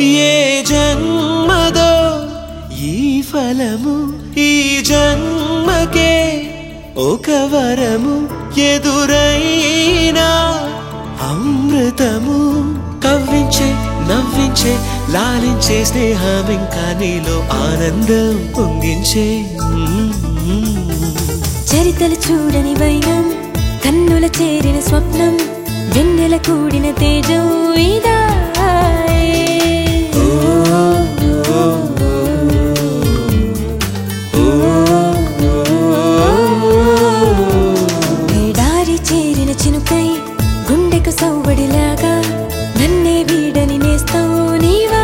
ఏ జన్మదో ఈ ఫలము ఈ జన్మకే ఒక వరము ఎదురైనా అమృతము కవ్వించే నవ్వించే లాలించే స్నేహం ఇంకా నీలో ఆనందం పొంగించే చరితలు చూడని వైనం కన్నుల చేరిన స్వప్నం వెన్నెల కూడిన తేజం ఇదా ఎడారి చేరిన చినుకై గుండెకు సౌవడిలాగా నన్నే వీడని నేస్తావు నీవా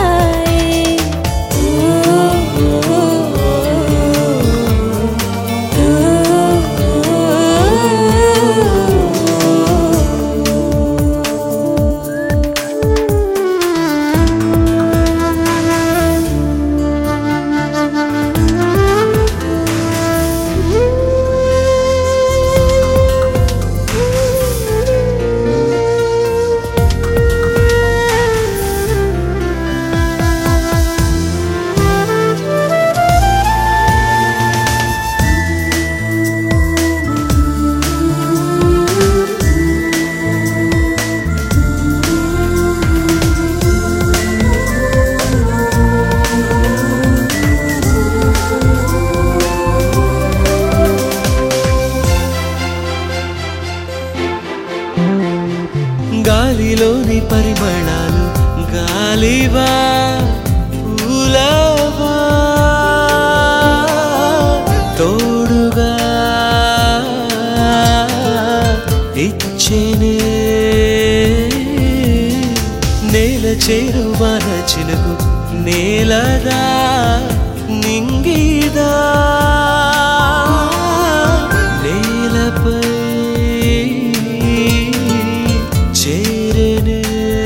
గాలిలోని పరిమళాలు గాలివా పూలవా తోడుగా ఇచ్చేనే నేల చేరువాన చినుకు నేలదా నింగిదా నేలపై చేరనే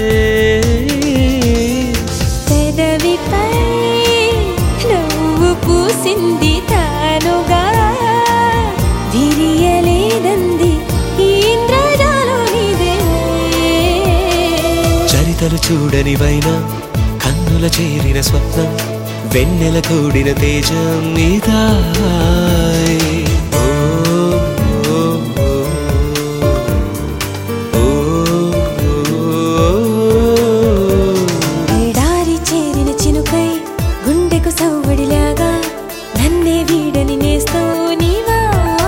పెదవిపై నువ్వు పూసింది తానుగా విరియలేదంది ఈ ఇంద్రజాలోనిదే చరితలు చూడని వైనా కన్నుల చేరిన స్వప్నం వెన్నెల కూడిన తేజం ఇదా ఓ, ఓ, ఓ, ఓ, ఓ. ఎడారి చేరిన చినుకై గుండెకు సవ్వడిలాగా నన్నే వీడని నేస్తావు నీవా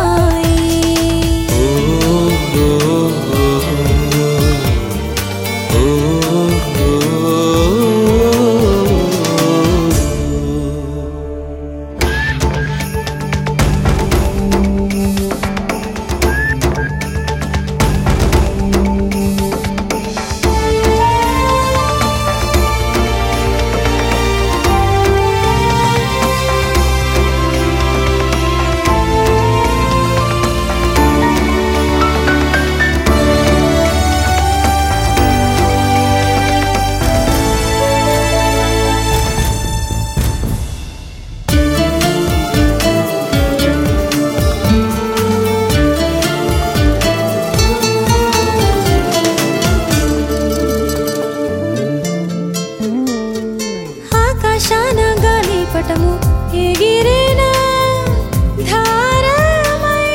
ఆకాశాన గాలి పటము ఎగిరేన ధారమై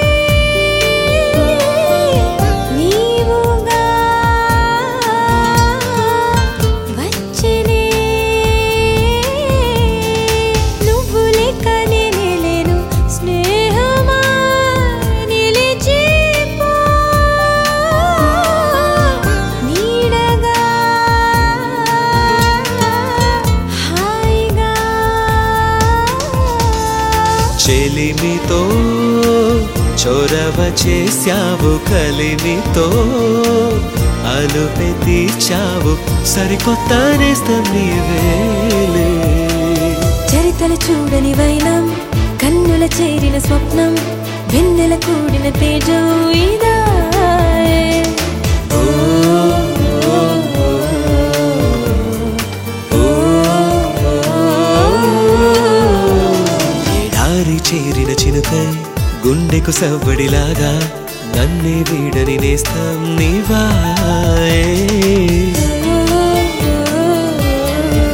నీవుగా వచ్చెనే నువ్వు లెక్క నేనే లేను స్నేహమా నిలిచిపో నీడగా హాయిగా చెలిమితో చొరవ చేశావు కలిమితో అలుపె తీర్చావు సరికొత్త నేస్తం నీవేలే చరితలు చూడని వైనం కన్నుల చేరిన స్వప్నం వెన్నెల కూడిన తేజం ఇదా ఓ, ఓ, ఓ, ఎడారి చేరిన చినుకై గుండెకు సవ్వడిలాగా నన్నే వీడని నేస్తం నీవాయే ఓ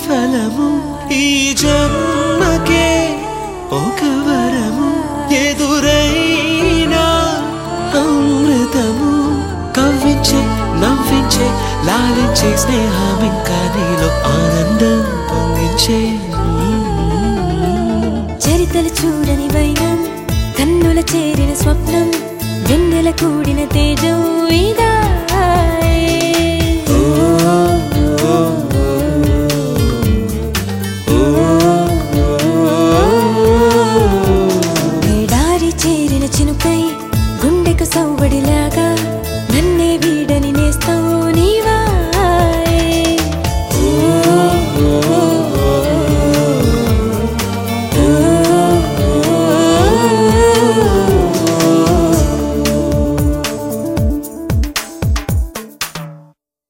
ఫలము ఈ జన్మకే ఒక వరము ఎదురైనా అమృతము కవ్వించే నవ్వించే లాలించే స్నేహం ఇంకా నీలో ఆనందం పొంగించే చరితలు చూడని వైనం కన్నుల చేరిన స్వప్నం వెన్నెల కూడిన తేజం